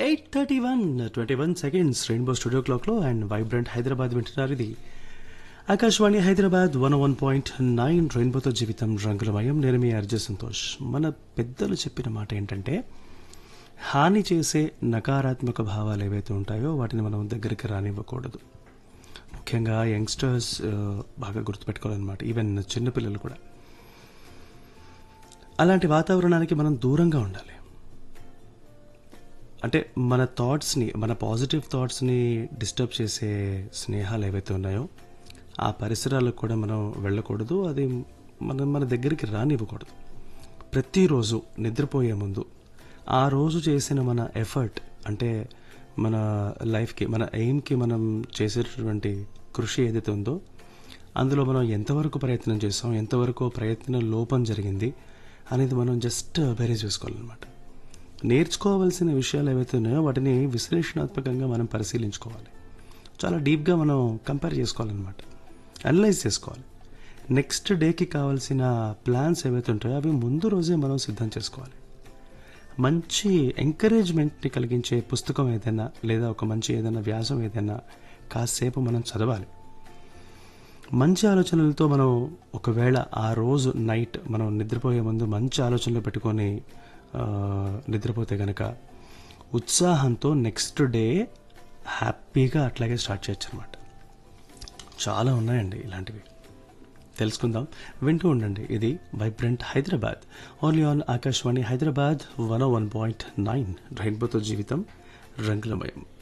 eight thirty one twenty one seconds rainbow studio క్లాక్లో and vibrant Hyderabad వింటున్నారు ఇది Akashvani Hyderabad one one point nine రెయిన్బోతో జీవితం రంగులమయం నేను మీ అర్జ సంతోష్ మన పెద్దలు చెప్పిన మాట ఏంటంటే హాని చేసే నకారాత్మక భావాలు ఏవైతే ఉంటాయో వాటిని మనం దగ్గరికి రానివ్వకూడదు ముఖ్యంగా యంగ్స్టర్స్ ఆ, బాగా గుర్తుపెట్టుకోవాలన్నమాట ఈవెన్ చిన్నపిల్లలు కూడా అలాంటి వాతావరణానికి మనం దూరంగా ఉండాలి అంటే మన థాట్స్ని మన పాజిటివ్ థాట్స్ని డిస్టర్బ్ చేసే స్నేహాలు ఏవైతే ఉన్నాయో ఆ పరిసరాలకు కూడా మనం వెళ్ళకూడదు అది మనం మన దగ్గరికి రానివ్వకూడదు ప్రతిరోజు నిద్రపోయే ముందు ఆ రోజు చేసిన మన ఎఫర్ట్ అంటే మన లైఫ్కి మన ఎయిమ్కి మనం చేసేటటువంటి కృషి ఏదైతే ఉందో అందులో మనం ఎంతవరకు ప్రయత్నం చేసాం ఎంతవరకు ప్రయత్నం లోపం జరిగింది అనేది మనం జస్ట్ బేరేజ్ చేసుకోవాలన్నమాట నేర్చుకోవాల్సిన విషయాలు ఏవైతే ఉన్నాయో వాటిని విశ్లేషణాత్మకంగా మనం పరిశీలించుకోవాలి చాలా డీప్గా మనం కంపేర్ చేసుకోవాలన్నమాట అనలైజ్ చేసుకోవాలి నెక్స్ట్ డేకి కావాల్సిన ప్లాన్స్ ఏవైతే ఉంటాయో అవి ముందు రోజే మనం సిద్ధం చేసుకోవాలి మంచి ఎంకరేజ్మెంట్ని కలిగించే పుస్తకం ఏదైనా లేదా ఒక మంచి ఏదైనా వ్యాసం ఏదైనా కాసేపు మనం చదవాలి మంచి ఆలోచనలతో మనం ఒకవేళ ఆ రోజు నైట్ మనం నిద్రపోయే ముందు మంచి ఆలోచనలు పెట్టుకొని ఆ, నిద్రపోతే కనుక ఉత్సాహంతో నెక్స్ట్ డే హ్యాపీగా అట్లాగే స్టార్ట్ చేయొచ్చు అనమాట చాలా ఉన్నాయండి ఇలాంటివి తెలుసుకుందాం వింటూ ఉండండి ఇది vibrant Hyderabad only on Akashvani Hyderabad one one point nine రైన్బోతో జీవితం రంగులమయం